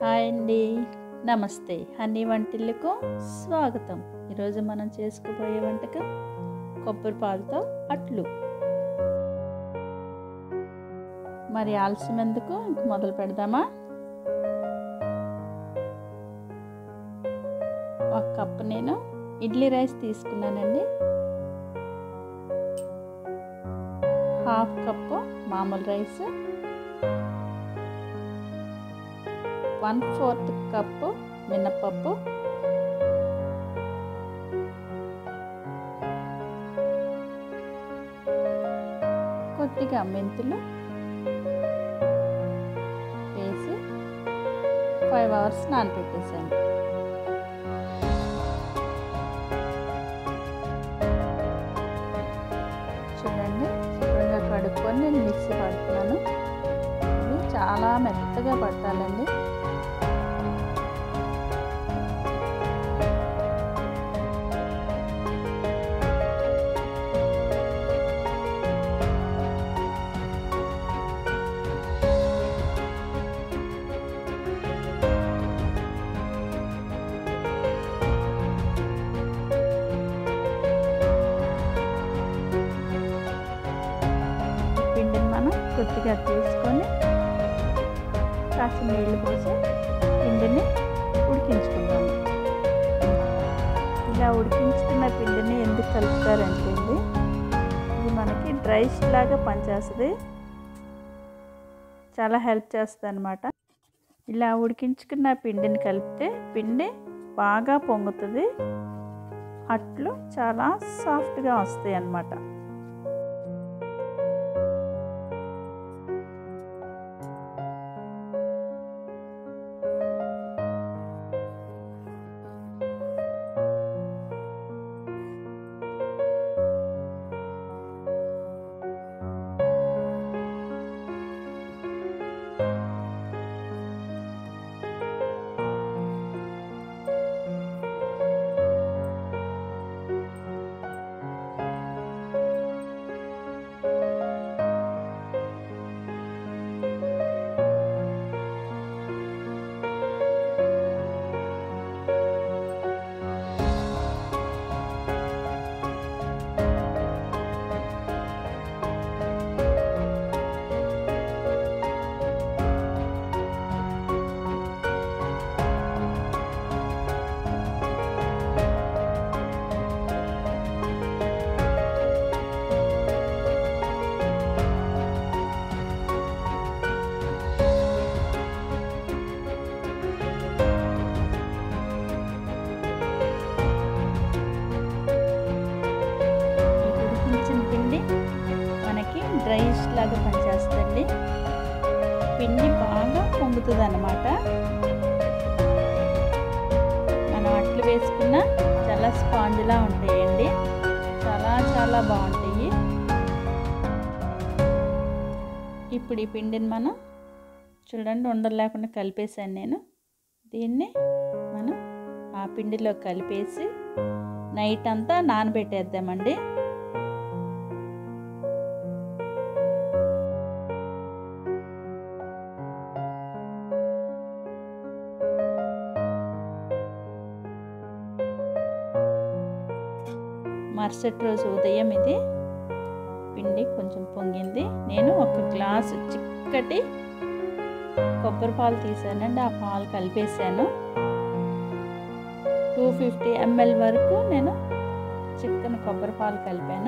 hi అండి నమస్తే honey వంటిల్లకు స్వాగతం ఈరోజు మనం చేసుకుపోయే వంటకం కొబ్బరి పాలతో అట్లు మరి ఆలస్యం ఎందుకు ఇంక మొదలు పెడదామా ఒక కప్పు నేను ఇడ్లీ రైస్ తీసుకున్నానండి హాఫ్ కప్పు మామూలు రైస్ వన్ ఫోర్త్ కప్పు మినప్పప్పు కొద్దిగా మెంతులు వేసి ఫైవ్ అవర్స్ నానబెట్టేసాను చూడండి శుభ్రంగా కడుక్కొని నేను మిక్సీ పడుతున్నాను ఇవి చాలా మెత్తగా పట్టాలండి పిండిని మనం కొద్దిగా తీసుకొని కాస్త నీళ్ళు పోసి పిండిని ఉడికించుకుందాము ఇలా ఉడికించుకున్న పిండిని ఎందుకు కలుపుతారంటే ఇది మనకి డ్రైస్ లాగా పనిచేస్తుంది చాలా హెల్ప్ చేస్తుంది అనమాట ఇలా ఉడికించుకున్న పిండిని కలిపితే పిండి బాగా పొంగుతుంది అట్లు చాలా సాఫ్ట్గా వస్తాయి అన్నమాట ఉడికించిన పిండి మనకి డ్రైస్ లాగా పనిచేస్తుంది పిండి బాగా పొంగుతుంది అన్నమాట మనం అట్లు వేసుకున్న చాలా స్పాంజ్లా ఉంటాయండి చాలా చాలా బాగుంటాయి ఇప్పుడు ఈ పిండిని మనం చూడండి ఉండలు లేకుండా కలిపేసాను నేను దీన్ని మనం ఆ పిండిలో కలిపేసి నైట్ అంతా నానబెట్టేద్దామండి మరుసటి రోజు ఉదయం ఇది పిండి కొంచెం పొంగింది నేను ఒక గ్లాసు చిక్కటి కొబ్బరి పాలు తీసానండి ఆ పాలు కలిపేసాను టూ ఫిఫ్టీ ఎంఎల్ వరకు నేను చిక్కని కొబ్బరి పాలు కలిపాను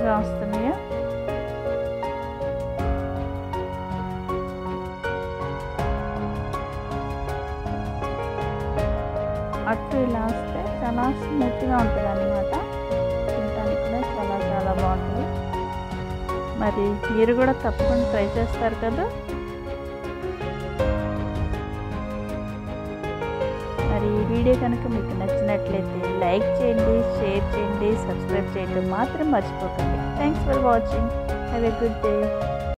చక్కగా వస్తున్నాయో అట్టు ఇలా వస్తే చాలా స్మూత్గా ఉంటుంది అనమాట తినడానికి కూడా చాలా చాలా బాగుంటుంది మరి మీరు కూడా తప్పకుండా ట్రై చేస్తారు కదా మరి ఈ వీడియో కనుక మీకు నచ్చినట్లయితే లైక్ చేయండి షేర్ చేయండి సబ్స్క్రైబ్ చేయడం మాత్రం మర్చిపోకండి thanks for watching have a good day